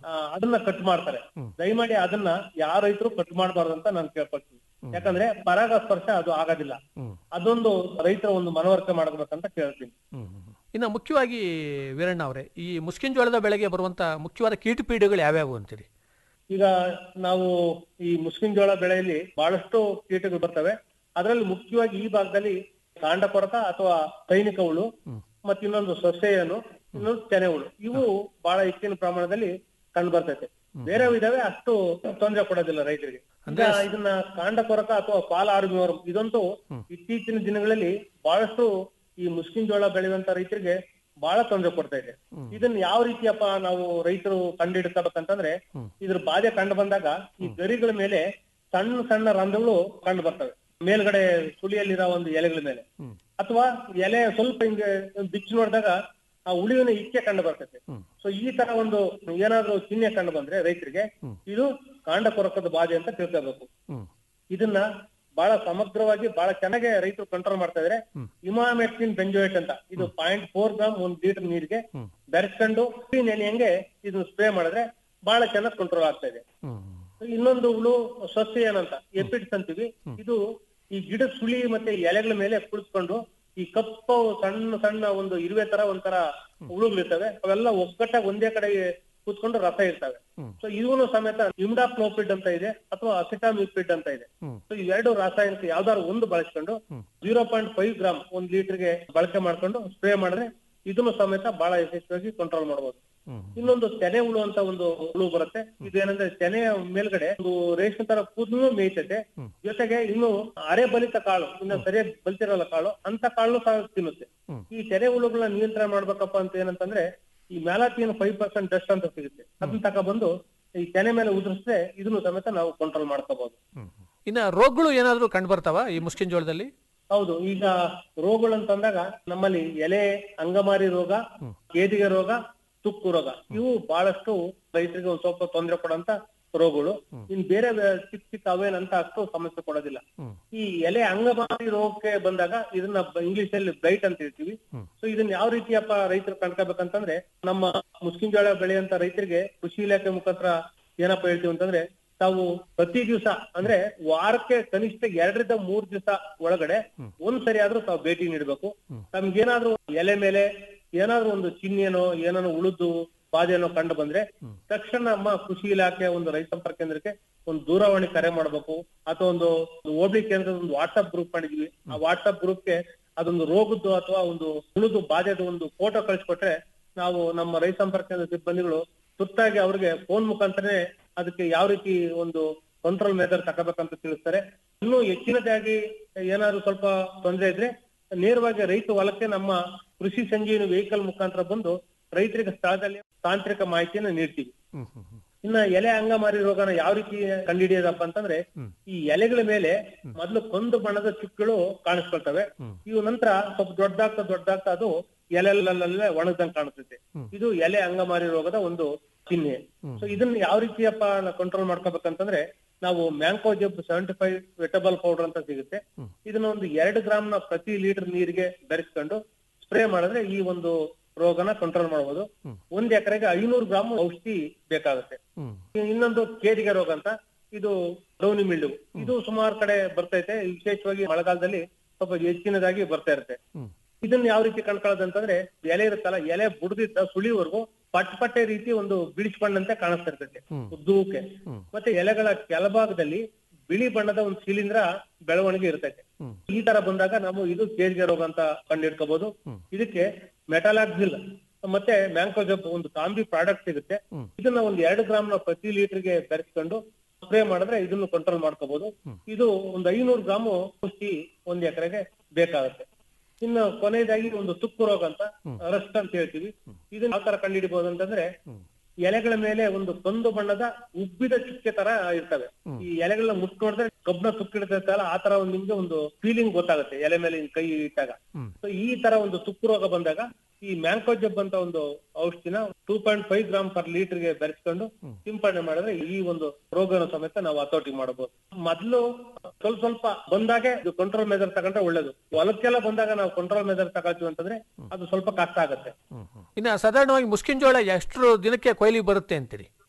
ಆ, ಅದನ್ನ ಕಟ್ ಮಾಡ್ತಾರೆ ದಯಮಾಡಿ ಅದನ್ನ ಯಾವ ರೈತರು ಕಟ್ ಮಾಡಬಾರ್ದು ಅಂತ ನಾನು ಕೇಳ್ಕೊಳ್ತೀನಿ ಯಾಕಂದ್ರೆ ಪರಾಗಸ್ಪರ್ಶ ಅದು ಆಗೋದಿಲ್ಲ ಹ್ಮ್. ಅದೊಂದು ರೈತರ ಒಂದು ಮನವರಿಕೆ ಮಾಡಬೇಕಂತ ಕೇಳ್ತೀನಿ ಹ್ಮ್ ಹ್ಮ್. ಇನ್ನು ಮುಖ್ಯವಾಗಿ ವೀರಣ್ಣ ಅವರೇ ಈ ಮುಸ್ಕಿನ್ ಜೋಳದ ಬೆಳೆಗೆ ಬರುವಂತ ಮುಖ್ಯವಾದ ಕೀಟಪೀಡೆಗಳು ಯಾವ್ಯಾವು ಅಂತೀರಿ ಈಗ ನಾವು ಈ ಮುಸ್ಲಿಂ ಜೋಳ ಬೆಳೆಯಲ್ಲಿ ಬಹಳಷ್ಟು ಕೀಟಗಳು ಬರ್ತವೆ ಅದರಲ್ಲಿ ಮುಖ್ಯವಾಗಿ ಈ ಭಾಗದಲ್ಲಿ ಕಾಂಡ ಕೊರಕ ಅಥವಾ ಸೈನಿಕ ಹುಳು ಮತ್ತೆ ಇನ್ನೊಂದು ಸೊಸೆಯನು ಇನ್ನೊಂದು ತೆನೆ ಹುಳು ಇವು ಬಹಳ ಹೆಚ್ಚಿನ ಪ್ರಮಾಣದಲ್ಲಿ ಕಂಡು ಬರ್ತೈತೆ ಬೇರೆ ಇದಾವೆ ಅಷ್ಟು ತೊಂದರೆ ಕೊಡೋದಿಲ್ಲ ರೈತರಿಗೆ ಈಗ ಇದನ್ನ ಕಾಂಡ ಕೊರಕ ಅಥವಾ ಪಾಲ ಆರ್ಮಿವರ್ ಇದಂತೂ ಇತ್ತೀಚಿನ ದಿನಗಳಲ್ಲಿ ಬಹಳಷ್ಟು ಈ ಮುಸ್ಲಿಂ ಜೋಳ ಬೆಳೆಯುವಂತ ರೈತರಿಗೆ ಬಹಳ ತೊಂದರೆ ಕೊಡ್ತಾ ಇದೆ ಇದನ್ನ ಯಾವ ರೀತಿಯಪ್ಪ ನಾವು ರೈತರು ಕಂಡಿಡ್ಕೋಬೇಕಂತಂದ್ರೆ ಇದ್ರ ಬಾಧೆ ಕಂಡು ಬಂದಾಗ ಈ ಗರಿಗಳ ಮೇಲೆ ಸಣ್ಣ ಸಣ್ಣ ರಂಧ್ರಗಳು ಕಂಡು ಬರ್ತವೆ ಮೇಲ್ಗಡೆ ಸುಳಿಯಲ್ಲಿರೋ ಒಂದು ಎಲೆಗಳ ಮೇಲೆ ಅಥವಾ ಎಲೆ ಸ್ವಲ್ಪ ಹಿಂಗೆ ಬಿಚ್ಚಿ ನೋಡಿದಾಗ ಆ ಉಳಿವಿನ ಇಕ್ಕೆ ಕಂಡು ಬರ್ತೈತೆ ಸೊ ಈ ತರ ಒಂದು ಏನಾದ್ರೂ ಚಿಹ್ನೆ ಕಂಡು ಬಂದ್ರೆ ರೈತರಿಗೆ ಇದು ಕಾಂಡ ಕೊರಕದ ಬಾಧೆ ಅಂತ ತಿಳ್ಕೋಬೇಕು ಹ್ಮ್ ಇದನ್ನ ಬಹಳ ಸಮಗ್ರವಾಗಿ ಬಹಳ ಚೆನ್ನಾಗಿ ರೈತರು ಕಂಟ್ರೋಲ್ ಮಾಡ್ತಾ ಇದಾರೆ ಇಮಾಮೆಕ್ಟಿನ್ ಬೆಂಜೋಯೇಟ್ ಅಂತ ಇದು ಪಾಯಿಂಟ್ ಫೋರ್ ಗ್ರಾಮ್ ಒಂದ್ ಲೀಟರ್ ನೀರಿಗೆ ಬೆರೆಸ್ಕೊಂಡು ನೆನೆಯಂಗೆ ಇದನ್ನ ಸ್ಪ್ರೇ ಮಾಡಿದ್ರೆ ಬಹಳ ಚೆನ್ನಾಗಿ ಕಂಟ್ರೋಲ್ ಆಗ್ತಾ ಇದೆ ಹ್ಮ್ ಇನ್ನೊಂದು ಹುಳು ಸಸ್ಯ ಏನಂತ ಎಪಿಡ್ಸ್ ಅಂತೀವಿ ಇದು ಈ ಗಿಡ ಸುಳಿ ಮತ್ತೆ ಎಲೆಗಳ ಮೇಲೆ ಕುಳಿಸ್ಕೊಂಡು ಈ ಕಪ್ಪು ಸಣ್ಣ ಸಣ್ಣ ಒಂದು ಇರುವೆ ತರ ಒಂಥರ ಹುಳುಗಳಿರ್ತವೆ ಅವೆಲ್ಲ ಒಗ್ಗಟ್ಟಾಗಿ ಒಂದೇ ಕಡೆ ಕೂತ್ಕೊಂಡು ರಸ ಇರ್ತವೆ ಸೊ ಇವನು ಸಮೇತ ಇಮ್ಡಾಕ್ಲೋಪಿಡ್ ಅಂತ ಇದೆ ಅಥವಾ ಅಸಿಟಾಮಿಪಿಡ್ ಅಂತ ಇದೆ ಸೊ ಇವೆರಡು ರಾಸಾಯನಿಕ ಯಾವ್ದಾದ್ರು ಒಂದು ಬಳಸ್ಕೊಂಡು ಜೀರೋ ಪಾಯಿಂಟ್ ಫೈವ್ ಗ್ರಾಮ್ ಒಂದ್ ಲೀಟರ್ಗೆ ಬಳಕೆ ಮಾಡ್ಕೊಂಡು ಸ್ಪ್ರೇ ಮಾಡಿದ್ರೆ ಇದನ್ನು ಸಮೇತ ಬಹಳ ಯಶಸ್ವಿಯಾಗಿ ಕಂಟ್ರೋಲ್ ಮಾಡಬಹುದು ಇನ್ನೊಂದು ತೆನೆ ಹುಳು ಅಂತ ಒಂದು ಹುಳು ಬರುತ್ತೆ ಇದೇನಂದ್ರೆ ತೆನೆಯ ಮೇಲ್ಗಡೆ ಒಂದು ರೇಷ್ಮೆ ತರ ಕೂದಲು ಮೇಯ್ತೈತೆ ಜೊತೆಗೆ ಇನ್ನು ಅರೆ ಬಲಿತ ಕಾಳು ಇನ್ನು ಸರಿಯಾಗಿ ಬಲಿತಿರಲ್ಲ ಕಾಳು ಅಂತ ಕಾಳು ಸಹ ತಿನ್ನುತ್ತೆ ಈ ತೆನೆ ಹುಳುಗಳನ್ನ ನಿಯಂತ್ರಣ ಮಾಡ್ಬೇಕಪ್ಪ ಅಂತ ಏನಂತಂದ್ರೆ ಈ ಮ್ಯಾಲಾಟಿನ್ ಫೈವ್ ಪರ್ಸೆಂಟ್ ಡಸ್ಟ್ ಅಂತ ಸಿಗುತ್ತೆ ಅದನ್ನ ತಗೊಬಂದು ಈ ತೆನೆ ಮೇಲೆ ಉದುರಿಸಿದ್ರೆ ಇದನ್ನು ಸಮೇತ ನಾವು ಕಂಟ್ರೋಲ್ ಮಾಡ್ಕೋಬಹುದು ಹ್ಮ್ ಇನ್ನು ರೋಗಗಳು ಏನಾದರೂ ಕಂಡು ಬರ್ತಾವ ಈ ಮುಸ್ಕಿನ್ ಜೋಳದಲ್ಲಿ ಹೌದು ಈಗ ರೋಗಗಳು ಅಂತಂದಾಗ ನಮ್ಮಲ್ಲಿ ಎಲೆ ಅಂಗಮಾರಿ ರೋಗ ಕೇದಿಗೆ ರೋಗ ತುಕ್ಕು ರೋಗ ಇವು ಬಹಳಷ್ಟು ರೈತರಿಗೆ ಒಂದ್ ಸ್ವಲ್ಪ ತೊಂದರೆ ಕೊಡಂತ ರೋಗಗಳು ಇನ್ ಬೇರೆ ಬೇ- ಚಿಕ್ಕ ಚಿಕ್ಕ ಅವೇನಂತ ಅಷ್ಟು ಸಮಸ್ಯೆ ಕೊಡೋದಿಲ್ಲ ಈ ಎಲೆ ಅಂಗಮಾರಿ ರೋಗಕ್ಕೆ ಬಂದಾಗ ಇದನ್ನ ಇಂಗ್ಲಿಷ್ ಅಲ್ಲಿ ಬ್ಲೈಟ್ ಅಂತ ಹೇಳ್ತೀವಿ ಸೊ ಇದನ್ನ ಯಾವ ರೀತಿಯಪ್ಪ ರೈತರು ಕಂಡ್ಕೋಬೇಕಂತಂದ್ರೆ ನಮ್ಮ ಮುಸ್ಕಿನ್ ಜೋಳ ಬೆಳೆಯಂತ ರೈತರಿಗೆ ಕೃಷಿ ಇಲಾಖೆ ಮುಖಾಂತರ ಏನಪ್ಪಾ ಹೇಳ್ತೀವಿ ಅಂತಂದ್ರೆ ತಾವು ಪ್ರತಿ ದಿವಸ ಅಂದ್ರೆ ವಾರಕ್ಕೆ ಕನಿಷ್ಠ ಎರಡರಿಂದ ಮೂರ್ ದಿವಸ ಒಳಗಡೆ ಒಂದ್ ಸರಿ ಆದ್ರೂ ತಾವು ಭೇಟಿ ನೀಡಬೇಕು ತಮ್ಗೇನಾದ್ರೂ ಎಲೆ ಮೇಲೆ ಏನಾದ್ರೂ ಒಂದು ಚಿಹ್ನೆನೋ ಏನಾದ್ರು ಉಳಿದು ಬಾಧೆನೋ ಕಂಡು ಬಂದ್ರೆ ತಕ್ಷಣ ನಮ್ಮ ಕೃಷಿ ಇಲಾಖೆ ಒಂದು ರೈತ ಸಂಪರ್ಕ ಕೇಂದ್ರಕ್ಕೆ ಒಂದು ದೂರವಾಣಿ ಕರೆ ಮಾಡಬೇಕು ಅಥವಾ ಒಂದು ಹೋಬಳಿ ಕೇಂದ್ರದ ಒಂದು ವಾಟ್ಸ್ಆಪ್ ಗ್ರೂಪ್ ಮಾಡಿದ್ವಿ ಆ ವಾಟ್ಸ್ಆಪ್ ಗ್ರೂಪ್ಗೆ ಅದೊಂದು ರೋಗದ್ದು ಅಥವಾ ಒಂದು ಉಳಿದು ಬಾಧೆದ ಒಂದು ಫೋಟೋ ಕಳಿಸ್ಕೊಟ್ರೆ ನಾವು ನಮ್ಮ ರೈತ ಸಂಪರ್ಕ ಕೇಂದ್ರ ಸಿಬ್ಬಂದಿಗಳು ತುರ್ತಾಗಿ ಅವ್ರಿಗೆ ಫೋನ್ ಮುಖಾಂತರನೇ ಅದಕ್ಕೆ ಯಾವ ರೀತಿ ಒಂದು ಕಂಟ್ರೋಲ್ ಮೆಥಡ್ ತಗೋಬೇಕಂತ ತಿಳಿಸ್ತಾರೆ ಇನ್ನೂ ಹೆಚ್ಚಿನದಾಗಿ ಏನಾದ್ರು ಸ್ವಲ್ಪ ತೊಂದರೆ ಇದ್ರೆ ನೇರವಾಗಿ ರೈತ ಹೊಲಕ್ಕೆ ನಮ್ಮ ಕೃಷಿ ಸಂಜೀವಿನಿ ವೆಹಿಕಲ್ ಮುಖಾಂತರ ಬಂದು ರೈತರಿಗೆ ಸ್ಥಳದಲ್ಲಿ ತಾಂತ್ರಿಕ ಮಾಹಿತಿಯನ್ನು ನೀಡ್ತೀವಿ ಹ್ಮ್ ಹ್ಮ್ ಹ್ಮ್ ಇನ್ನ ಎಲೆ ಅಂಗಮಾರಿ ರೋಗನ ಯಾವ ರೀತಿ ಕಂಡುಹಿಡಿಯೋದಪ್ಪ ಅಂತಂದ್ರೆ ಈ ಎಲೆಗಳ ಮೇಲೆ ಮೊದಲು ಕಂದು ಬಣ್ಣದ ಚುಕ್ಕುಗಳು ಕಾಣಿಸ್ಕೊಳ್ತವೆ ಇವು ನಂತರ ಸ್ವಲ್ಪ ದೊಡ್ಡದಾಗ್ತಾ ದೊಡ್ಡದಾಗ್ತಾ ಅದು ಎಲೆಲ್ಲಲ್ಲೇ ಒಣಗ್ದಂಗ್ ಕಾಣಿಸುತ್ತೆ ಇದು ಎಲೆ ಅಂಗಮಾರಿ ರೋಗದ ಒಂದು ಚಿಹ್ನೆ ಸೊ ಇದನ್ನ ಯಾವ ರೀತಿಯಪ್ಪ ಕಂಟ್ರೋಲ್ ಮಾಡ್ಕೋಬೇಕಂತಂದ್ರೆ ನಾವು mancozeb seventy five wettable powder ಅಂತ ಸಿಗುತ್ತೆ ಇದನ್ನ ಒಂದು ಎರಡು ಗ್ರಾಮ್ ನ ಪ್ರತಿ ಲೀಟರ್ ನೀರಿಗೆ ಬೆರೆಸ್ಕೊಂಡು ಸ್ಪ್ರೇ ಮಾಡಿದ್ರೆ ಈ ಒಂದು ರೋಗನ ಕಂಟ್ರೋಲ್ ಮಾಡಬಹುದು ಒಂದ್ ಎಕರೆಗೆ ಐನೂರು ಗ್ರಾಮ್ ಔಷಧಿ ಬೇಕಾಗುತ್ತೆ ಹ್ಮ್ ಇನ್ನೊಂದು ಕೇದಿಗೆ ರೋಗ ಅಂತ ಇದು ಡೌನಿ ಮಿಲ್ಡು ಇದು ಸುಮಾರು ಕಡೆ ಬರ್ತೈತೆ ವಿಶೇಷವಾಗಿ ಮಳೆಗಾಲದಲ್ಲಿ ಸ್ವಲ್ಪ ಹೆಚ್ಚಿನದಾಗಿ ಬರ್ತಾ ಇರುತ್ತೆ ಹ್ಮ್ ಇದನ್ನ ಯಾವ ರೀತಿ ಕಂಡ್ಕೊಳ್ಳೋದಂತಂದ್ರೆ ಎಲೆ ಇರುತ್ತಲ್ಲ ಎಲೆ ಬುಡದಿದ್ದ ಸುಳಿವರೆಗೂ ಪಟ್ ಪಟ್ಟೆ ರೀತಿ ಒಂದು ಬಿಳಿಸ್ಕೊಂಡಂತೆ ಕಾಣಿಸ್ತಾ ಇರ್ತೈತೆ ಉದ್ದೂಕೆ ಮತ್ತೆ ಎಲೆಗಳ ಕೆಳಭಾಗದಲ್ಲಿ ಬಿಳಿ ಬಣ್ಣದ ಒಂದು ಶಿಲೀಂಧ್ರ ಬೆಳವಣಿಗೆ ಇರ್ತೈತೆ ಈ ತರ ಬಂದಾಗ ನಾವು ಇದು ಕೇಜ್ಗೆ ರೋಗ ಅಂತ ಕಂಡಿಡ್ಕೋಬಹುದು ಇದಕ್ಕೆ ಮೆಟಾಲಾಕ್ಸಿಲ್ ಮತ್ತೆ ಮ್ಯಾಂಕೋಜಬ್ ಒಂದು ತಾಂಬಿ ಪ್ರಾಡಕ್ಟ್ ಸಿಗುತ್ತೆ ಇದನ್ನ ಒಂದು ಎರಡು ಗ್ರಾಮ್ ನ ಪ್ರತಿ ಲೀಟರ್ಗೆ ಬೆರೆಸ್ಕೊಂಡು ಸ್ಪ್ರೇ ಮಾಡಿದ್ರೆ ಇದನ್ನು ಕಂಟ್ರೋಲ್ ಮಾಡ್ಕೋಬಹುದು ಇದು ಒಂದು ಐನೂರು ಗ್ರಾಮ್ ಔಷಧಿ ಒಂದ್ ಎಕರೆಗೆ ಬೇಕಾಗುತ್ತೆ ಇನ್ನು ಕೊನೆಯದಾಗಿ ಒಂದು ತುಕ್ಕು ರೋಗ ಅಂತ ರಸ್ಟ್ ಅಂತ ಹೇಳ್ತೀವಿ ಇದನ್ನ ಯಾವ ತರ ಕಂಡುಹಿಡಿಬಹುದು ಅಂತಂದ್ರೆ ಎಲೆಗಳ ಮೇಲೆ ಒಂದು ಕಂದು ಬಣ್ಣದ ಉಬ್ಬಿದ ಚುಕ್ಕೆ ತರ ಇರ್ತವೆ ಈ ಎಲೆಗಳನ್ನ ಮುಟ್ ನೋಡಿದ್ರೆ ಕಬ್ಬನ ತುಕ್ಕಿಡ್ತಿರ್ತಲ್ಲ ಆ ತರ ಒಂದು ನಿಮ್ಗೆ ಒಂದು ಫೀಲಿಂಗ್ ಗೊತ್ತಾಗುತ್ತೆ ಎಲೆ ಮೇಲೆ ಹಿಂಗ್ ಕೈ ಇಟ್ಟಾಗ ಸೊ ಈ ತರ ಒಂದು ತುಕ್ಕು ರೋಗ ಬಂದಾಗ ಈ ಮ್ಯಾಂಕೋಜಬ್ ಅಂತ ಒಂದು ಔಷಧಿನ two point five gram per ಲೀಟರ್ಗೆ ಬೆರೆಸ್ಕೊಂಡು ಸಿಂಪಡಣೆ ಮಾಡಿದ್ರೆ ಈ ಒಂದು ರೋಗನ ಸಮೇತ ನಾವು ಹತೋಟಿ ಮಾಡಬಹುದು ಮೊದಲು ಸ್ವಲ್ಪ ಸ್ವಲ್ಪ ಬಂದಾಗೆ ಇದು ಕಂಟ್ರೋಲ್ ಮೆಜರ್ ತಗೊಂಡ್ರೆ ಒಳ್ಳೇದು ಹೊಲಕ್ಕೆಲ್ಲ ಬಂದಾಗ ನಾವು ಕಂಟ್ರೋಲ್ ಮೆಜರ್ ತಗೊಳ್ತೀವಿ ಅಂತಂದ್ರೆ ಅದು ಸ್ವಲ್ಪ ಕಷ್ಟ ಆಗುತ್ತೆ ಹ್ಮ್ ಹ್ಮ್. ಇನ್ನು ಸಾಧಾರಣವಾಗಿ ಮುಸ್ಕಿನ್ ಜೋಳ ಎಷ್ಟು ದಿನಕ್ಕೆ ಕೊಯ್ಲಿಗೆ ಬರುತ್ತೆ ಅಂತೀರಿ